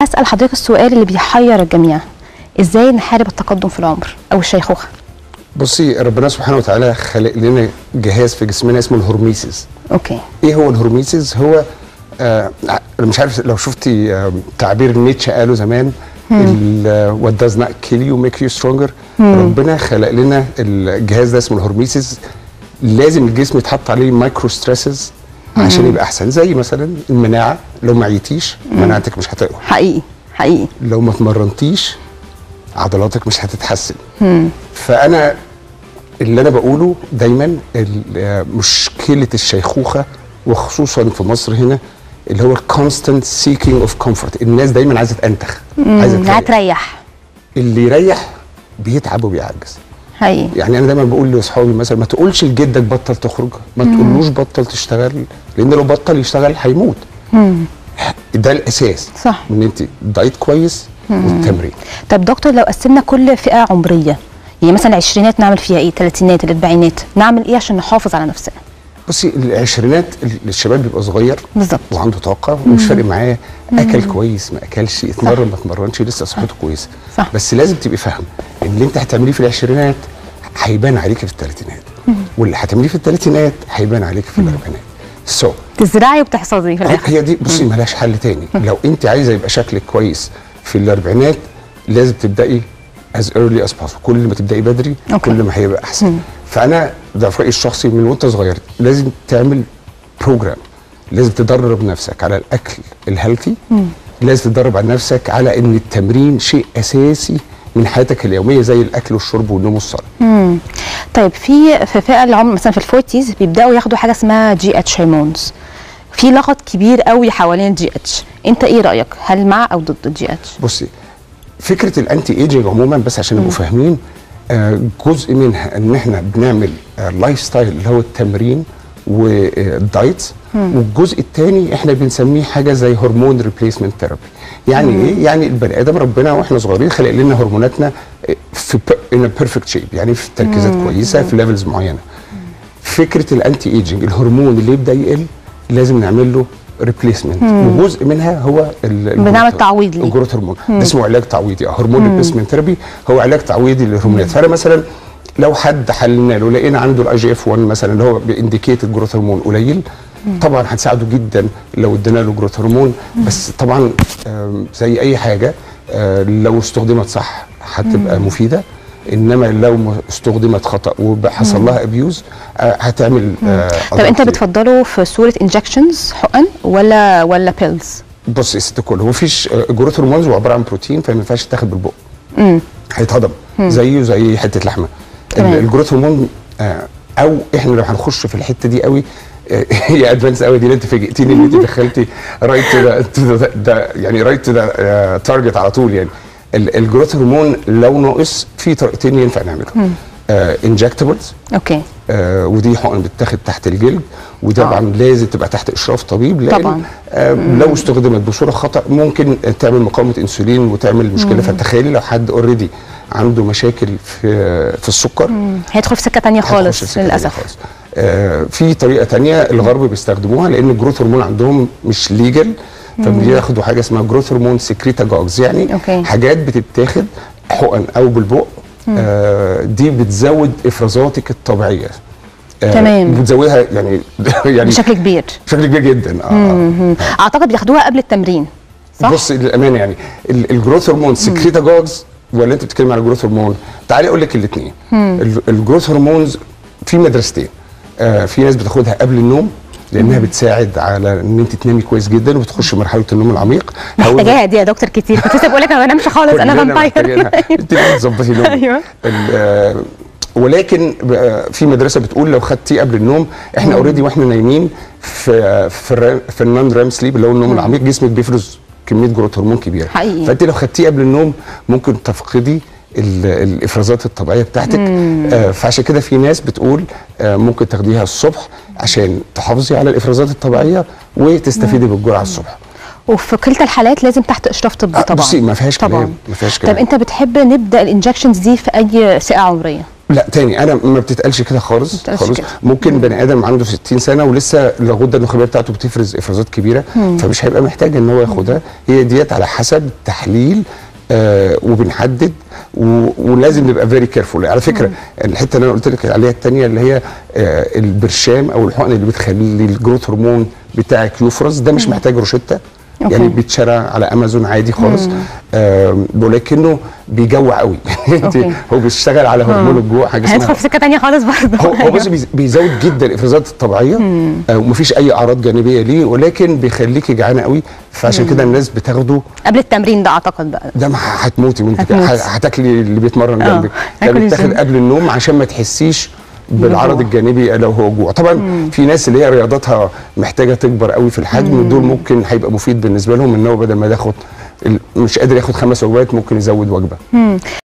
اسال حضرتك السؤال اللي بيحير الجميع ازاي نحارب التقدم في العمر او الشيخوخه بصي ربنا سبحانه وتعالى خلق لنا جهاز في جسمنا اسمه الهرميسيس اوكي ايه هو الهرميسيس هو آه أنا مش عارف لو شفتي آه تعبير نيتشه قاله زمان وات داز نوت كيل يو ميك يو سترونجر ربنا خلق لنا الجهاز ده اسمه الهرميسيس لازم الجسم يتحط عليه مايكرو ستريسز عشان يبقى احسن زي مثلا المناعه لو ما عيتيش مناعتك مش هتقوى حقيقي حقيقي لو ما اتمرنتيش عضلاتك مش هتتحسن فانا اللي انا بقوله دايما ال- مشكله الشيخوخه وخصوصا في مصر هنا اللي هو الكونستنت سيكينج اوف كومفورت الناس دايما عايزه تنتخ عايزه انها تريح. تريح اللي يريح بيتعب وبيعجز حقيقي يعني انا دايما بقول لاصحابي مثلا ما تقولش لجدك بطل تخرج ما تقولوش بطل تشتغل لان لو بطل يشتغل هيموت ده الاساس صح. ان انت دايت كويس والتمرين طب دكتور لو قسمنا كل فئه عمريه يعني مثلا العشرينات نعمل فيها ايه الثلاثينات الاربعينات نعمل ايه عشان نحافظ على نفسنا بصي العشرينات ال- الشباب بيبقى صغير بالظبط. وعنده طاقه ومش فارق معاه اكل كويس ما اكلش اتمرن ما اتمرنش لسه صحته كويسه صح. بس لازم تبقي فاهم ان اللي انت هتعمليه في العشرينات هيبان عليكي في الثلاثينات واللي هتعمليه في الثلاثينات هيبان عليكي في الاربعينات سو so, تزرعي وبتحصدي في الاخر هي دي بصي ملهاش حل تاني لو انت عايزه يبقى شكلك كويس في الاربعينات لازم تبداي as early as possible كل ما تبداي بدري أوكي. كل ما هيبقى احسن فانا ده في رايي الشخصي من وانت صغير لازم تعمل بروجرام لازم تدرب نفسك على الاكل الهيلثي لازم تدرب على نفسك على ان التمرين شيء اساسي من حياتك اليوميه زي الاكل والشرب والنوم والصلاه مم. طيب في في فئه العمر مثلا في الفورتيز بيبداوا ياخدوا حاجه اسمها جي اتش هرمونز في لغط كبير قوي حوالين الجي اتش انت ايه رايك هل مع او ضد الجي اتش بصي فكره الانتي ايجنج عموما بس عشان نبقوا فاهمين آه، جزء منها ان احنا بنعمل لايف ستايل اللي هو التمرين والدايت والجزء الثاني احنا بنسميه حاجه زي هرمون ريبليسمنت ثيرابي يعني ايه يعني البني ادم ربنا واحنا صغيرين خلق لنا هرموناتنا في ان بيرفكت شيب يعني في تركيزات كويسه في ليفلز معينه فكره الانتي ايجنج الهرمون اللي يبدا يقل لازم نعمل له ريبليسمنت وجزء منها هو ال- بنعمل الجروث- تعويض ليه. الجروث هرمون ده اسمه علاج تعويضي اه هرمون ريبليسمنت ثيرابي هو علاج تعويضي للهرمونات فانا مثلا لو حد حللنا له لقينا عنده الاي جي اف 1 مثلا اللي هو بينديكيت الجروث هرمون قليل طبعا هنساعده جدا لو ادينا له جروث هرمون بس طبعا آم، زي اي حاجه آه، لو استخدمت صح هتبقى مفيده انما لو م- استخدمت خطا وحصل لها ابيوز هتعمل آه، طب انت أضرار كتير. بتفضله في صوره انجكشنز حقن ولا ولا بيلز بص يا ست الكل هو مفيش الجروث هرمونز هو عباره عن بروتين فما ينفعش يتاخد بالبق هيتهضم زيه زي حته لحمه تمام. ال- الجروث هرمون آه، او احنا لو هنخش في الحته دي قوي آه، هي ادفانس قوي دي اللي انت فاجئتيني ان انت دخلتي رايت تو ذا يعني رايت تو ذا تارجت على طول يعني ال- الجروث هرمون لو ناقص في طريقتين ينفع نعملهم انجكتبلز اوكي آه ودي حقن بتتاخد تحت الجلد وطبعا آه. لازم تبقى تحت اشراف طبيب لان طبعاً. آه لو استخدمت بصوره خطا ممكن تعمل مقاومه انسولين وتعمل مشكله فتخيلي لو حد اوريدي عنده مشاكل في في السكر هيدخل في سكه تانية هتخش في خالص سكة تانية للاسف خالص. آه في طريقه تانية الغرب بيستخدموها لان الجروث هرمون عندهم مش ليجل فبياخدوا حاجه اسمها جروث هرمون سكريتا جوجز يعني أوكي. حاجات بتتاخد حقن او بالبق آه دي بتزود افرازاتك الطبيعيه آه تمام. بتزودها يعني يعني بشكل كبير بشكل كبير جدا اه, آه. اعتقد بياخدوها قبل التمرين صح بص للامانه يعني ال- الجروث هرمون سكريتا جوجز ولا انت بتتكلم على الجروث هرمون تعالي اقول لك الاثنين الجروث هرمونز في مدرستين آه في ناس بتاخدها قبل النوم لانها بتساعد على ان انت تنامي كويس جدا وبتخش مرحله النوم العميق محتاجاها دي يا دكتور كتير كنت لسه بقول لك انا ما بنامش خالص انا كلنا فامباير محتاجينها. انت اللي بتظبطي نومك أيوة. ال- آه، ولكن بقى في مدرسه بتقول لو خدتيه قبل النوم احنا اوريدي واحنا نايمين في في الرام في النون رام سليب اللي هو النوم العميق جسمك بيفرز كميه جروث هرمون كبيره حقيقي. فانت لو خدتيه قبل النوم ممكن تفقدي ال- الافرازات الطبيعيه بتاعتك آه فعشان كده في ناس بتقول آه ممكن تاخديها الصبح عشان تحافظي على الافرازات الطبيعيه وتستفيدي بالجرعه الصبح وفي كلتا الحالات لازم تحت اشراف طبي آه، طبعا بصي، ما فيهاش طبعا كلام، ما فيهاش طب كلام. انت بتحب نبدا الانجكشنز دي في اي فئه عمريه لا تاني انا ما بتتقالش كده خالص بتتقالش خالص كده. ممكن بني ادم عنده 60 سنه ولسه الغده النخاميه بتاعته بتفرز افرازات كبيره فمش هيبقى محتاج ان هو ياخدها هي ديت على حسب تحليل آه وبنحدد و... ولازم نبقى فيري كيرفول على فكره الحته اللي انا قلت لك عليها الثانيه اللي هي آه البرشام او الحقن اللي بتخلي الجروث هرمون بتاعك يفرز ده مش محتاج روشته أوكي. يعني بيتشرى على امازون عادي خالص آه ولكنه بيجوع قوي انت أوكي. هو بيشتغل على هرمون الجوع حاجه اسمها هندخل في سكه تانية خالص برضه هو هو بس بيز- بيزود جدا الافرازات الطبيعيه آه ومفيش اي اعراض جانبيه ليه ولكن بيخليكي جعانه قوي فعشان كده الناس بتاخده قبل التمرين ده اعتقد بقى ده ما هتموتي وانت هتموتي. ه- هتاكلي اللي بيتمرن آه، جنبك هاكل ده بيتاخد الجيم. قبل النوم عشان ما تحسيش بالعرض بالجوع. الجانبي لو هو جوع طبعا في ناس اللي هي رياضتها محتاجه تكبر قوي في الحجم دول ممكن هيبقى مفيد بالنسبه لهم ان هو بدل ما ياخد ال- مش قادر ياخد خمس وجبات ممكن يزود وجبه